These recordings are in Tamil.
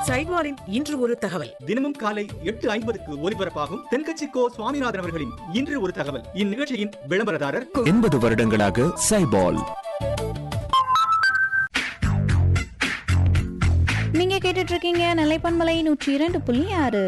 சைட்வாரின் இன்று ஒரு தகவல் தினமும் காலை எட்டு ஐம்பதுக்கு ஒலிபரப்பாகும் தென்கட்சி கோ சுவாமிநாதன் அவர்களின் இன்று ஒரு தகவல் இந்நிகழ்ச்சியின் விளம்பரதாரர் எண்பது வருடங்களாக சைபால் நீங்க கேட்டுட்டு இருக்கீங்க நிலைப்பன்மலை நூற்றி இரண்டு புள்ளி ஆறு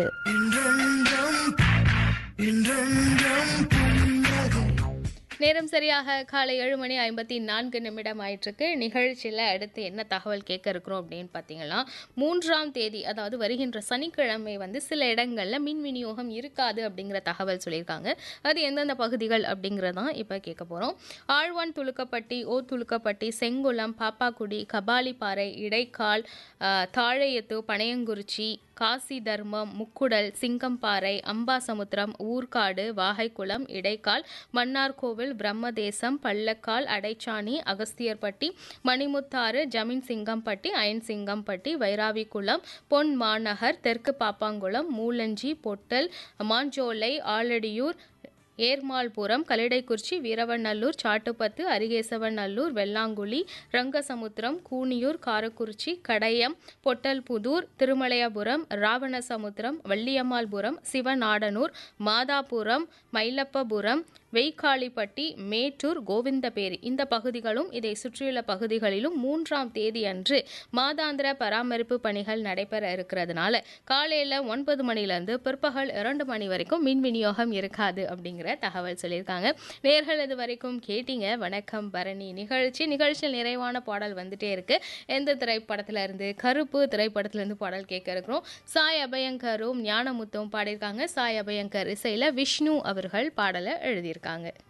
நேரம் சரியாக காலை ஏழு மணி ஐம்பத்தி நான்கு நிமிடம் ஆயிட்டிருக்கு நிகழ்ச்சியில் அடுத்து என்ன தகவல் கேட்க இருக்கிறோம் அப்படின்னு பார்த்தீங்கன்னா மூன்றாம் தேதி அதாவது வருகின்ற சனிக்கிழமை வந்து சில இடங்களில் மின் விநியோகம் இருக்காது அப்படிங்கிற தகவல் சொல்லியிருக்காங்க அது எந்தெந்த பகுதிகள் அப்படிங்கிறதான் இப்போ கேட்க போகிறோம் ஆழ்வான் துலுக்கப்பட்டி ஓ துலுக்கப்பட்டி செங்குளம் பாப்பாக்குடி கபாலிப்பாறை இடைக்கால் ஆஹ், தாழையத்து பனையங்குறிச்சி காசி தர்மம் முக்குடல் சிங்கம்பாறை அம்பாசமுத்திரம் ஊர்காடு வாகைக்குளம் இடைக்கால் மன்னார்கோவில் பிரம்மதேசம் பள்ளக்கால் அடைச்சாணி அகஸ்தியர்பட்டி மணிமுத்தாறு ஜமீன் சிங்கம்பட்டி அயன் சிங்கம்பட்டி வைராவிக்குளம் பொன் மாநகர் தெற்கு பாப்பாங்குளம் மூலஞ்சி பொட்டல் மாஞ்சோலை ஆலடியூர் ஏர்மாள்புரம் கலிடைக்குறிச்சி வீரவநல்லூர் சாட்டுப்பத்து அரிகேசவநல்லூர் வெள்ளாங்குழி ரங்கசமுத்திரம் கூனியூர் காரக்குறிச்சி கடையம் பொட்டல்புதூர் திருமலையபுரம் ராவணசமுத்திரம் வள்ளியம்மாள்புரம் சிவநாடனூர் மாதாபுரம் மயிலப்பபுரம் வெய்க்காளிப்பட்டி மேட்டூர் கோவிந்தபேரி இந்த பகுதிகளும் இதை சுற்றியுள்ள பகுதிகளிலும் மூன்றாம் தேதி அன்று மாதாந்திர பராமரிப்பு பணிகள் நடைபெற இருக்கிறதுனால காலையில் ஒன்பது மணிலேருந்து பிற்பகல் இரண்டு மணி வரைக்கும் மின் விநியோகம் இருக்காது அப்படிங்கிற தகவல் சொல்லியிருக்காங்க நேர்கள் இது வரைக்கும் கேட்டீங்க வணக்கம் பரணி நிகழ்ச்சி நிகழ்ச்சியில் நிறைவான பாடல் வந்துட்டே இருக்கு எந்த திரைப்படத்துல இருந்து கருப்பு திரைப்படத்துல இருந்து பாடல் கேட்க இருக்கிறோம் சாய் அபயங்கரும் ஞானமுத்தும் பாடியிருக்காங்க சாய் அபயங்கர் இசையில விஷ்ணு அவர்கள் பாடலை எழுதியிருக்காங்க